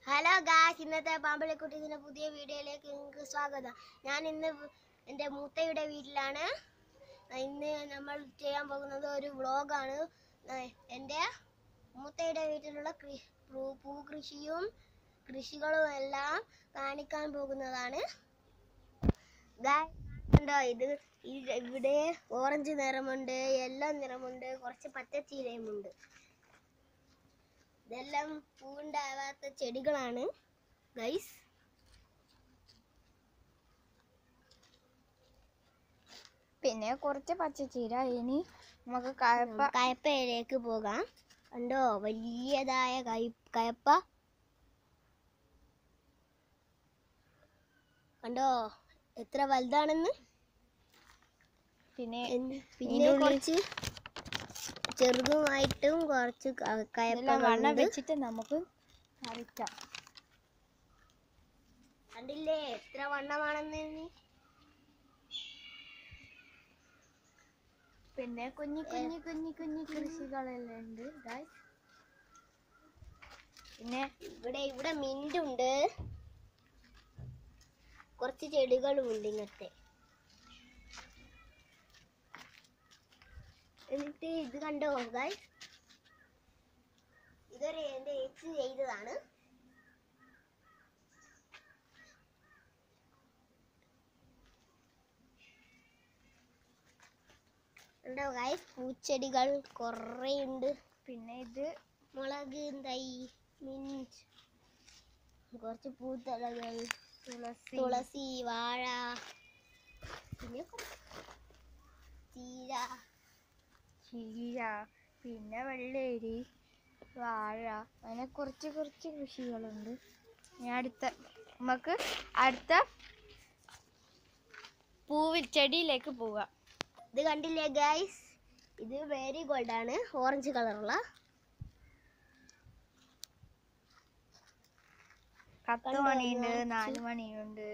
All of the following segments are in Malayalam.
ഹലോ ഗായ്സ് ഇന്നത്തെ പാമ്പളിക്കുട്ടിന്റെ പുതിയ വീഡിയോയിലേക്ക് നിങ്ങൾക്ക് സ്വാഗതം ഞാൻ ഇന്ന് എൻ്റെ മൂത്തയുടെ വീട്ടിലാണ് ഇന്ന് നമ്മൾ ചെയ്യാൻ പോകുന്നത് ഒരു വ്ളോഗാണ് എൻ്റെ മൂത്തയുടെ വീട്ടിലുള്ള കൃ- പൂ- പൂകൃഷിയും കൃഷികളും എല്ലാം കാണിക്കാൻ പോകുന്നതാണ് ഗായ് ഉണ്ടോ ഇത് ഇത് ഇവിടെ ഓറഞ്ച് നിറമുണ്ട് യെല്ലോ നിറമുണ്ട് കുറച്ച് പച്ചച്ചീരയുമുണ്ട് ഇതെല്ലാം പൂവുണ്ടാവാത്ത ചെടികളാണ് ഗൈസ് പിന്നെ കുറച്ച് പച്ചച്ചീര ഇനി നമുക്ക് കയപ്പ കയപ്പയിലേക്ക് പോകാം കണ്ടോ വലിയതായ കയ കയപ്പ കണ്ടോ എത്ര വലുതാണെന്ന് പിന്നെ എന്ന് പിന്നെ ഇതിന്റെ ഉള്ളിൽ- കുറച്ച് ചെറുതുമായിട്ടും കുറച്ച് ക- ഇതെല്ലാം വണ്ണം കയപ്പകളുണ്ട് വെച്ചിട്ട് നമുക്ക് കഴിക്കാം കണ്ടില്ലേ എത്ര വണ്ണമാണെന്ന് നീ? പിന്നെ കുഞ്ഞി കുഞ്ഞി കുഞ്ഞി കുഞ്ഞി കൃഷികളെല്ലാം ഉണ്ട് guys. പിന്നെ ഇവിടെ ഇവിടെ മിണ്ടുണ്ട് കുറച്ച് ചെടികളും ഉണ്ട് ഇങ്ങനത്തെ എന്നിട്ട് ഇത് കണ്ടോ ഗൈസ് ഇതൊരു എന്റെ ഏച്ചി ചെയ്തതാണ് കണ്ടോ ഗൈസ് പൂച്ചെടികൾ കുറേ ഉണ്ട് പിന്നെ ഇത് മുളക് തൈ മിൻറ്റ് കുറച്ച് പൂത്തലകൾ തുളസി തുളസി വാഴ പിന്നെ കുറച്ച് ചീര ചീര പിന്നെ വെള്ളേരി വാഴ അങ്ങനെ കുറച്ച് കുറച്ച് കൃഷികളുണ്ട് ഇനി അടുത്ത നമുക്ക് അടുത്ത പൂവിൽ ചെടിയിലേക്ക് പോവാം ഇത് കണ്ടില്ലേ ഗൈസ് ഇത് വേരി ഗോൾഡ് ആണ് ഓറഞ്ച് കളറുള്ള പത്ത് കണ്ടോ മണിയുണ്ട് നിറച്ച്? നാല് മണിയുണ്ട്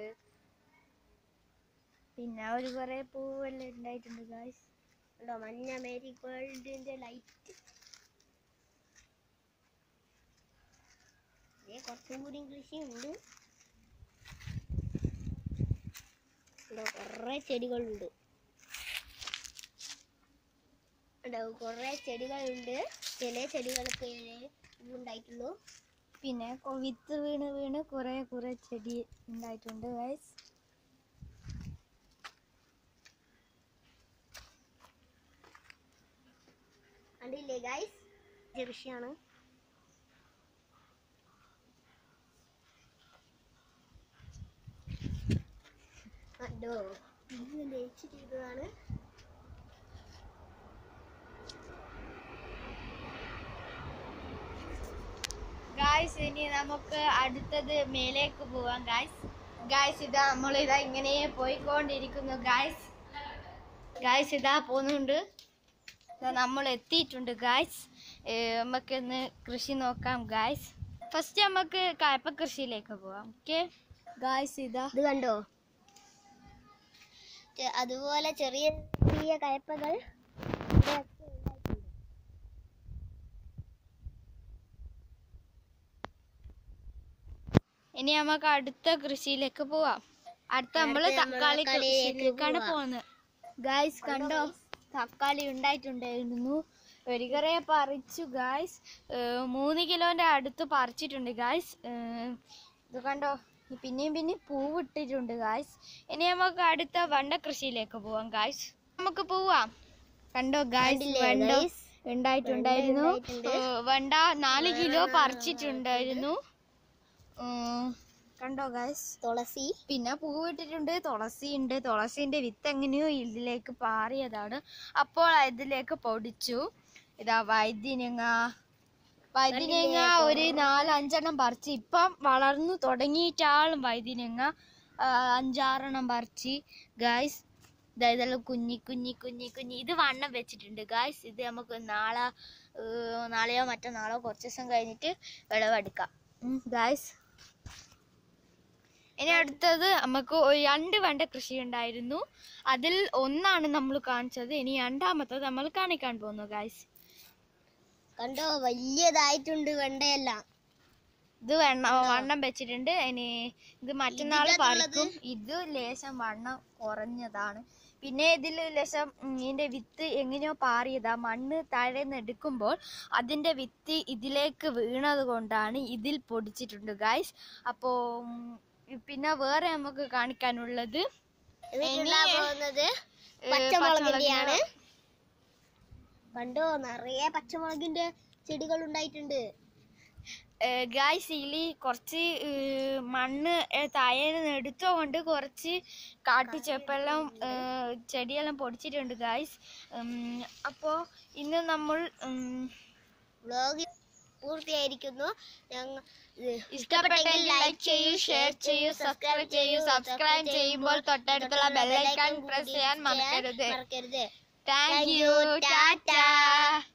പിന്നെ ഒരു കുറെ പൂവെല്ലാം ഉണ്ടായിട്ടുണ്ട് ഗായ്സ് ഉണ്ടോ മഞ്ഞ മേരി ഗോൾഡിന്റെ ലൈറ്റ് കുറച്ചും കൂടി കൃഷിയുണ്ട് ഉണ്ടോ കുറേ ചെടികളുണ്ട് ഉണ്ടോ കുറേ ചെടികളുണ്ട് ചില ചെടികൾക്ക് ഉണ്ടായിട്ടുള്ളൂ പിന്നെ കൊ- വിത്ത് വീണ് വീണ് കുറെ കുറെ ചെടി ഉണ്ടായിട്ടുണ്ട് ഗായ്സ് കണ്ടില്ലേ ഗൈസ് കൃഷിയാണ് കണ്ടോ ഇത് ലേച്ച് ചെയ്തതാണ് ഗായ്സ് ഇനി നമുക്ക് അടുത്തത് മേലേക്ക് പോവാം ഗായ്സ് ഗായ്സ് ഇതാ നമ്മൾ ഇതാ ഇങ്ങനെ പോയിക്കൊണ്ടിരിക്കുന്നു ഗായ്സ് ഗായ്സ് ഇതാ പോകുന്നുണ്ട് ഇതാ നമ്മൾ എത്തിയിട്ടുണ്ട് ഗായ്സ് നമുക്കിന്ന് കൃഷി നോക്കാം ഗായ്സ് ഫസ്റ്റ് നമുക്ക് കയ്പ കൃഷിയിലേക്ക് പോവാം ഓക്കെ ഗായ്സ് ഇതാ ഇത് കണ്ടോ ചെ- അതുപോലെ ചെറിയ ചെറിയ കയപ്പകൾ ഇവിടെയൊക്കെ ഉണ്ടായിട്ടുണ്ട്. ഇനി നമുക്ക് അടുത്ത കൃഷിയിലേക്ക് പോവാം അടുത്ത നമ്മള് അടുത്ത നമ്മള് തക്കാളി തക്കാളിയിലേക്ക് കൃഷിയിലേക്കാണ് പോവാം. പോകുന്നത് ഗായ്സ് കണ്ടോ തക്കാളി ഉണ്ടായിട്ടുണ്ടായിരുന്നു ഒരു കറയെ പറിച്ചു ഗായ്സ് മൂന്ന് കിലോന്റെ അടുത്ത് പറിച്ചിട്ടുണ്ട് ഗായ്സ് ഇത് കണ്ടോ പിന്നെയും പിന്നെയും പൂവിട്ടിട്ടുണ്ട് ഗായ്സ് ഇനി നമുക്ക് അടുത്ത വണ്ട കൃഷിയിലേക്ക് പോവാം ഗായ്സ് നമുക്ക് പോവാം കണ്ടോ ഗായ്സ് കണ്ടില്ലേ വണ്ടോ guys? ഉണ്ടായിട്ടുണ്ടായിരുന്നു വണ്ട ഉണ്ടായിട്ടുണ്ട്. ഏ, വണ്ട നാല് കിലോ പറിച്ചിട്ടുണ്ടായിരുന്നു ഉം, കണ്ടോ ഗായ്സ് തുളസി പിന്നെ പൂവിട്ടിട്ടുണ്ട് തുളസി ഉണ്ട് തുളസിന്റെ വിത്ത് എങ്ങനെയോ ഇതിലേക്ക് പാറിയതാണ് അപ്പോൾ ഇതിലേക്ക് പൊടിച്ചു ഇതാ വൈദ്യനങ്ങ വൈദ്യനങ്ങ ഒരു നാലഞ്ചെണ്ണം പറിച്ച് ഇപ്പം വളർന്നു തുടങ്ങിയിട്ടാളും വൈദ്യനങ്ങ ആ, അഞ്ചാറെണ്ണം പറിച്ച് ഗായ്സ് ഇതാ ഇതെല്ലാം കുഞ്ഞി കുഞ്ഞി കുഞ്ഞി കുഞ്ഞി ഇത് വണ്ണം വെച്ചിട്ടുണ്ട് ഗായ്സ് ഇത് നമുക്ക് നാളെ ഏ, നാളെയോ മറ്റന്നാളോ കുറച്ച് ദിവസം കഴിഞ്ഞിട്ട് വിളവെടുക്കാം ഗായ്സ് ഇനി അടുത്തത് നമുക്ക് ഒരു രണ്ട് വെണ്ട കൃഷി ഉണ്ടായിരുന്നു അതിൽ ഒന്നാണ് നമ്മൾ കാണിച്ചത് ഇനി രണ്ടാമത്തത് നമ്മൾ കാണിക്കാൻ പോകുന്നു ഗായ്സ് കണ്ടോ വലിയതായിട്ടുണ്ട് വെണ്ടയെല്ലാം ഇത് വെണ്ണ വണ്ണം വെച്ചിട്ടുണ്ട് ഇനി ഇത് മറ്റന്നാൾ ഇതിനകത്തുള്ളത് പറിക്കും ഇത് ലേശം വണ്ണം കുറഞ്ഞതാണ് പിന്നെ ഇതിൽ ലേശം ഉം, ഇതിന്റെ വിത്ത് എങ്ങനെയോ പാറിയതാ മണ്ണ് താഴെ നിന്ന് എടുക്കുമ്പോൾ അതിന്റെ വിത്ത് ഇതിലേക്ക് വീണത് കൊണ്ടാണ് ഇതിൽ പൊടിച്ചിട്ടുണ്ട് ഗായ്സ് അപ്പോൾ പിന്നെ വേറെ നമുക്ക് കാണിക്കാനുള്ളത് ഇതിലുണ്ടാകാൻ പോകുന്നത് ഏ, പച്ചമുളകിന്റെയാണ് കണ്ടോ നിറയെ പച്ചമുളകിന്റെ ചെടികൾ ഉണ്ടായിട്ടുണ്ട് ഗായ്സ് ഇതിൽ കുറച്ച് ഏർ, മണ്ണ് ഏർ, താഴെ നിന്ന് എടുത്തുകൊണ്ട് കുറച്ച് കാട്ടിച്ചെപ്പെല്ലാം ഏർ, ചെടിയെല്ലാം പൊടിച്ചിട്ടുണ്ട് ഗായ്സ് അപ്പോൾ ഇന്ന് നമ്മൾ ഉം, വ്ലോഗ് പൂർത്തിയായിരിക്കുന്നു ഞങ്ങൾ ഇഷ്ടപ്പെട്ടെങ്കിൽ ലൈക്ക് ചെയ്യൂ ഷെയർ ചെയ്യൂ സബ്സ്ക്രൈബ് ചെയ്യൂ സബ്സ്ക്രൈബ് ചെയ്യുമ്പോൾ തൊട്ടടുത്തുള്ള ബെല്ലൈക്കൺ പ്രസ് ചെയ്യാൻ മറക്കരുത് മറക്കരുത് താങ്ക് യു ടാറ്റാ